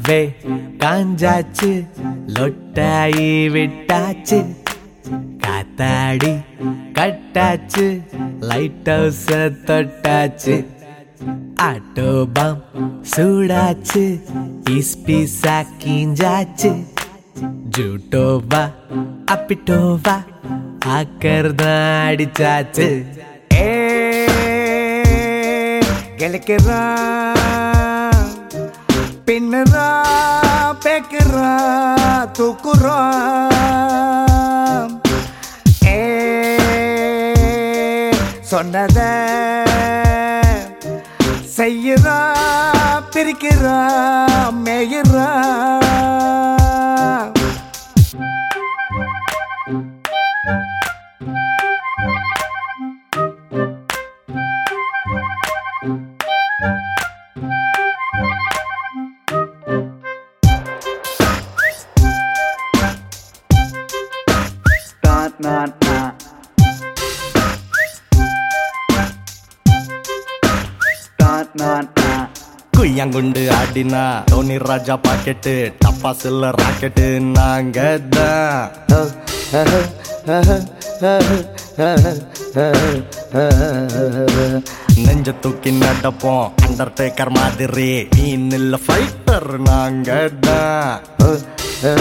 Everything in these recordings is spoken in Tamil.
லவ்வே காஞ்சாச்சு லொட்டாயி விட்டாச்சு காத்தாடி கட்டாச்சு லைட் ஹவுஸ் தொட்டாச்சு ஆட்டோ பாம் சூடாச்சு பீஸ் பீஸா கீஞ்சாச்சு ஜூட்டோவா அப்பிட்டோவா ஆக்கர்தான் அடிச்சாச்சு ஏ கிழக்கிறான் பின்னுறா பேக்குறா தூக்குறா ஏ சொன்னத செய்யுறா பிரிக்கிறா மேயிறா Dun, dun, dun. Dun, dun, dun. குய்யாங்குண்டு ஆடினா டோனி ராஜா பாக்கெட்டு டப்பா சில்ல ராக்கெட்டு நாங்க தான் நெஞ்ச தூக்கி நடப்போம் அண்டர்டேக்கர் மாதிரி நீ நில்ல ஃபைட்டர் நாங்க தான்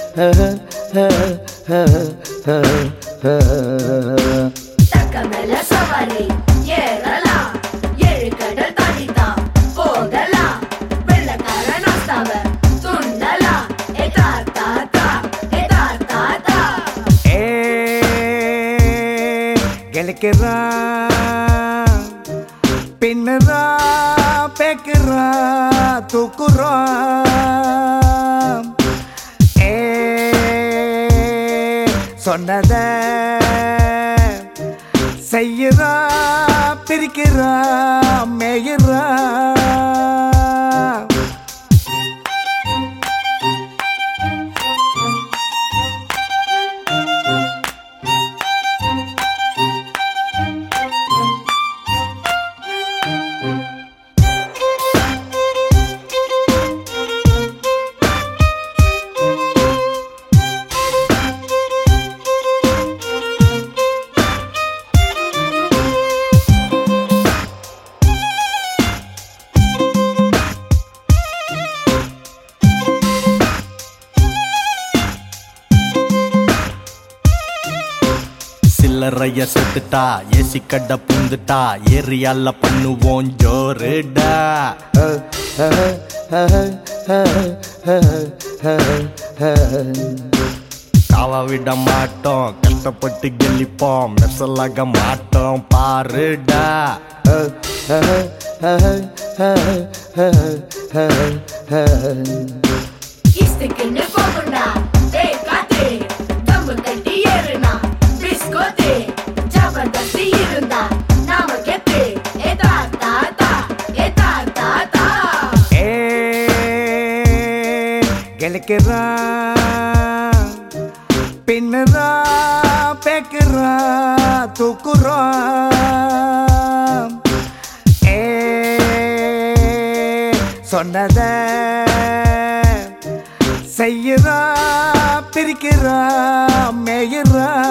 தக்க மேல சவாரி ஏறலாம் ஏழு கடல் தாண்டித்தான் போகலாம் வெள்ளக்கார நாஸ்தாவ துண்ணலாம் ஏ தாத்தா தா ஏ தாத்தா தா ஏ கிழக்கிறா பின்னுறா பேக்குறா தூக்குறா ஏ சொன்னத செய்யுறா பிரிக்கிறா மேயிறா சில்லறைய செத்துட்டா ஏசி கடை புந்துட்டா ஏரியால பண்ணுவோம் ஜோருடா காவ விட மாட்டோம் கஷ்டப்பட்டு கெளிப்போம் மெசலாக மாட்டோம் பாருடா இஸ்துக்குன்னு போகுண்டா ஏய் காத்து தம்பு கட்டி ஏறுனா பிஸ்கோத்து ஜபர்தஸ்தி இருந்தா நாம கெத்து ஏ தாத்தா தா ஏ தாத்தா தா ஏ கிழக்கிறா பின்னுறா பேக்குறா தூக்குறா ஏ சொன்னத செய்யுறா பிரிக்கிறா மேயிறா